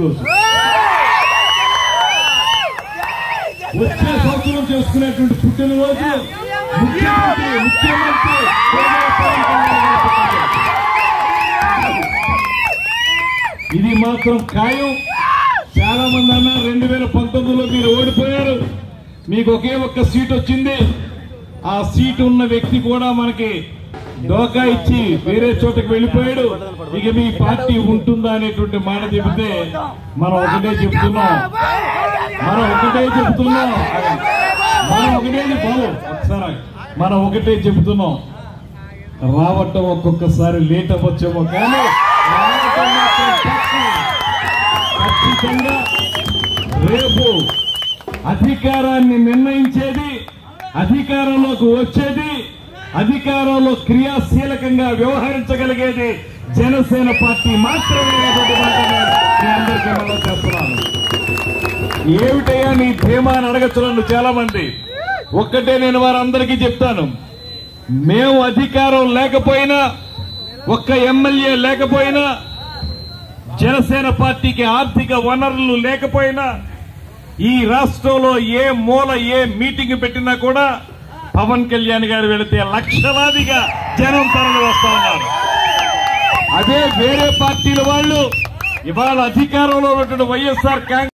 వచ్చే సంవత్సరం చేసుకునేటువంటి పుట్టినరోజు ముఖ్యమంత్రి ముఖ్యమంత్రి పవన్ కళ్యాణ్ గారి పుట్టినరోజు. ఇది మాత్రం ఖాయం చాలా మంది అన్నారు రెండు వేల పంతొమ్మిదిలో మీరు ఓడిపోయారు మీకు ఒకే ఒక్క సీట్ వచ్చింది ఆ సీటు ఉన్న వ్యక్తి కూడా మనకి డోకా ఇచ్చి వేరే చోటకి వెళ్ళిపోయాడు ఇక మీ పార్టీ ఉంటుందా అనేటువంటి మాట చెబితే మనం ఒకటే చెప్తున్నాం మనం ఒకటే చెప్తున్నాం మనం ఒకటే బాబు ఒకసారి మనం ఒకటే చెప్తున్నాం రావటం ఒక్కొక్కసారి లేట్ అవ్వచ్చేమో కానీ రావటం మాత్రం పక్కా. ఖచ్చితంగా రేపు అధికారాన్ని నిర్ణయించేది అధికారంలోకి వచ్చేది అధికారంలో క్రియాశీలకంగా వ్యవహరించగలిగేది జనసేన పార్టీ మాత్రమే అనేటువంటి మాట నేను మీ అందరికీ మనం చేస్తున్నాను ఏమిటయ్యా నీ ధీమా అని అడగచ్చు నన్ను చాలా మంది ఒక్కటే నేను వారందరికీ చెప్తాను మేము అధికారం లేకపోయినా ఒక్క ఎమ్మెల్యే లేకపోయినా జనసేన పార్టీకి ఆర్థిక వనరులు లేకపోయినా ఈ రాష్ట్రంలో ఏ మూల ఏ మీటింగ్ పెట్టినా కూడా పవన్ కళ్యాణ్ గారు వెళితే లక్షలాదిగా జనం తరలి వస్తా ఉన్నారు అదే వేరే పార్టీల వాళ్ళు ఇవాళ అధికారంలో ఉన్నటువంటి వైఎస్ఆర్ కాంగ్రెస్